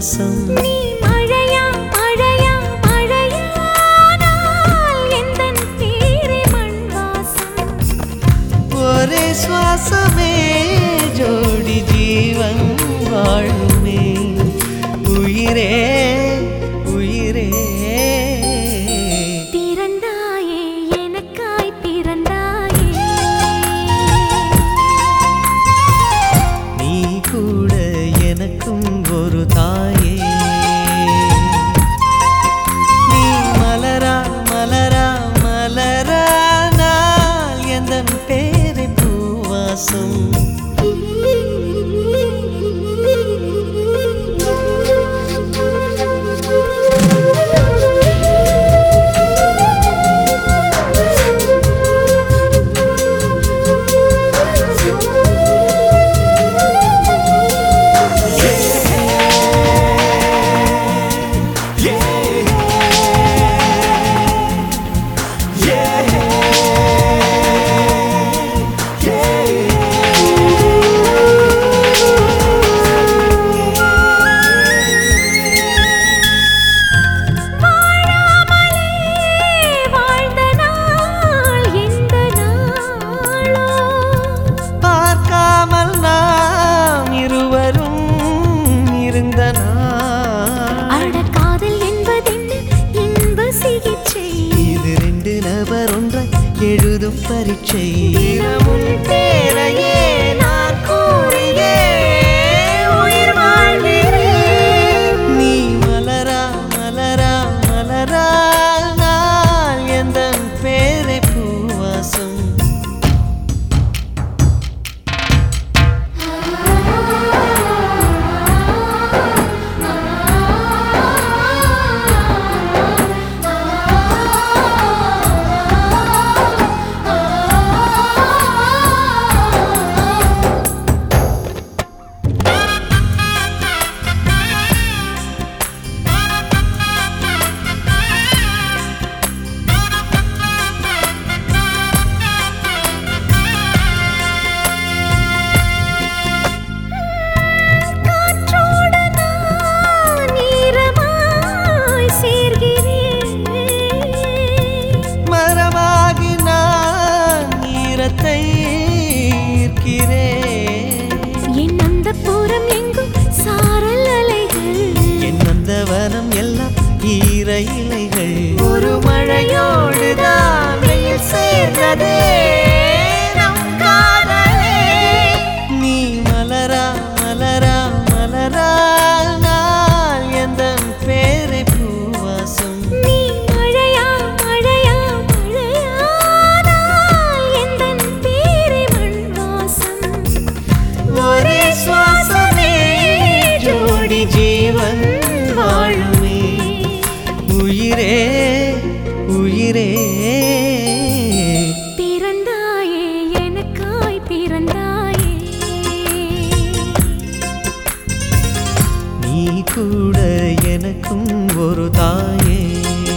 பூவாசம் நீ மழையா மழையா மழையானால் எந்தன் பேரே மண் வாசம் ஒரே சுவாசமே ஜோடி ஜீவன் வாழுமே உயிரே உயிரே பிறந்தாயே எனக்காய் பிறந்தாயே நீ கூட எனக்கும் ஒரு தாயே நீ மலரா மலரா மலரா நாள் எந்த பேரை பூவாசம் வாழ்ந்த நாள் எந்த நாளோ பார்க்காமல் நாம் இருவரும் இருந்த நாள் அட காதல் என்பதென்ன இன்ப சிகிச்சை இது ரெண்டு நபர் ஒன்றை எழுதும் பரீட்சை தினமும் பேரையே நான் கூறியே உயிர் வாழ்கிறேன். நீ மலரா மலரா மலரா நாள் எந்த பேரை பூவாசம் காற்றோடு நான் ஈரமாய் சேர்கிறேன் மரமாகி நான் ஈரத்தை ஈர்க்கிறேன் என் அந்த புறம் எங்கும் சாரல் அலைகள் என் நந்தவனம் எல்லாம் ஈர இலைகள் ஒரு மழையோடுதான் வெயில் சேர்ந்ததே நம் காதலே. நீ மலரா மலரா மலரா நாள் எந்த பேரை பூவாசம் நீ மழையா மழையா மழையானால் எந்தன் பேரே மண் வாசம் ஒரே சுவாசமே ஜோடி ஜீவன் வாழுமே உயிரே உயிரே பிறந்தாயே எனக்காய் பிறந்தாயே நீ கூட எனக்கும் ஒரு தாயே